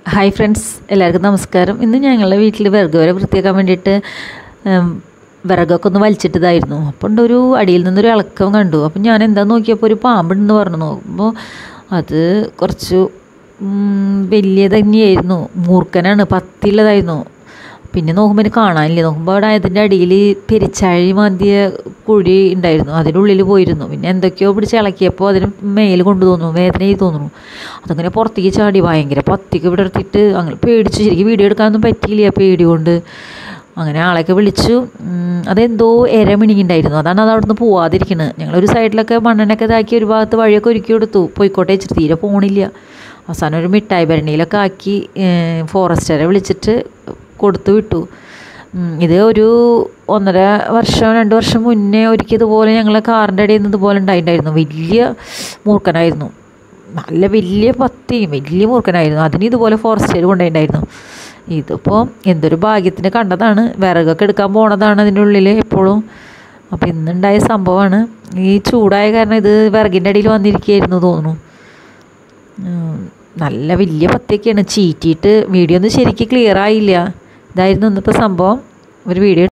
hi friends എല്ലാവർക്കും നമസ്കാരം ഇന്ന് ഞങ്ങളുടെ വീട്ടിൽ വിറക് വരെ വൃത്തിയാക്കാൻ വേണ്ടിയിട്ട് ഉം, വിറകൊക്കെ ഒന്ന് വലിച്ചിട്ടതായിരുന്നു അപ്പോൾ ഉണ്ട് ഒരു അടിയിൽ നിന്നൊരു ഇളക്കം കണ്ടു അപ്പം ഞാൻ എന്താ നോക്കിയപ്പോൾ ഒരു പാമ്പുണ്ടെന്ന് പറഞ്ഞു നോക്കുമ്പോൾ അത് കുറച്ച് ഉം, വലിയ തന്നെയായിരുന്നു മൂർഖനാണ് പത്തിയുള്ളതായിരുന്നു പിന്നെ നോക്കുമ്പോൾ എനിക്ക് കാണാനില്ല നോക്കുമ്പോൾ അവിടെ അതിൻ്റെ അടിയിൽ പെരിച്ചാഴി മാന്തിയ കുഴി ഉണ്ടായിരുന്നു അതിനുള്ളിൽ പോയിരുന്നു പിന്നെ എന്തൊക്കെയോ പിടിച്ച് ഇളക്കിയപ്പോൾ അതിന് മേൽ കൊണ്ടു തോന്നുന്നു വേദനയായി തോന്നുന്നു അതങ്ങനെ പുറത്തേക്ക് ചാടി ഭയങ്കര പത്തിക്ക് ഇവിടെ എടുത്തിട്ട് അങ്ങനെ പേടിച്ചു ശരിക്കും വീഡിയോ എടുക്കാനൊന്നും പറ്റിയില്ല പേടി കൊണ്ട് അങ്ങനെ ആളെയൊക്കെ വിളിച്ചു ഉം, അതെന്തോ എര മിണിങ്ങുണ്ടായിരുന്നു അതാണ് അത് അവിടെ നിന്ന് പോവാതിരിക്കുന്നത് ഞങ്ങളൊരു സൈഡിലൊക്കെ മണ്ണെണ്ണയൊക്കെ ഇതാക്കി ഒരു ഭാഗത്ത് വഴിയൊക്കെ ഒരുക്കി കൊടുത്തു പോയിക്കോട്ടെ വെച്ചിട്ട് തീരെ പോണില്ല അവസാനം ഒരു മിഠായി ഭരണിയിലൊക്കെ ആക്കി ഫോറസ്റ്ററെ വിളിച്ചിട്ട് കൊടുത്തു വിട്ടു ഉം, ഇത് ഒരു ഒന്നര വർഷം രണ്ട് വർഷം മുന്നേ ഒരിക്കൽ ഇതുപോലെ ഞങ്ങളെ കാറിൻ്റെ ഇടയിൽ നിന്ന് ഇതുപോലെ ഉണ്ടായിട്ടുണ്ടായിരുന്നു വലിയ മൂർഖനായിരുന്നു നല്ല വലിയ പത്തിയും വലിയ മൂർഖനായിരുന്നു അതിന് ഇതുപോലെ ഫോറസ്റ്റുകാർ കൊണ്ടുപോയിട്ടുണ്ടായിരുന്നു ഇതിപ്പോൾ എന്തൊരു ഭാഗ്യത്തിന് കണ്ടതാണ് വിറകൊക്കെ എടുക്കാൻ പോണതാണ് അതിൻ്റെ ഉള്ളിൽ എപ്പോഴും അപ്പോൾ ഇന്നുണ്ടായ സംഭവമാണ് ഈ ചൂടായ കാരണം ഇത് വിറകിൻ്റെ അടിയിൽ വന്നിരിക്കുകയായിരുന്നു തോന്നുന്നു ഉം, നല്ല വലിയ പത്തിയൊക്കെയാണ് ചീറ്റിയിട്ട് വീഡിയോ ഒന്നും ശരിക്കും ക്ലിയർ ആയില്ല ഇതായിരുന്നു ഇന്നത്തെ സംഭവം ഒരു വീഡിയോ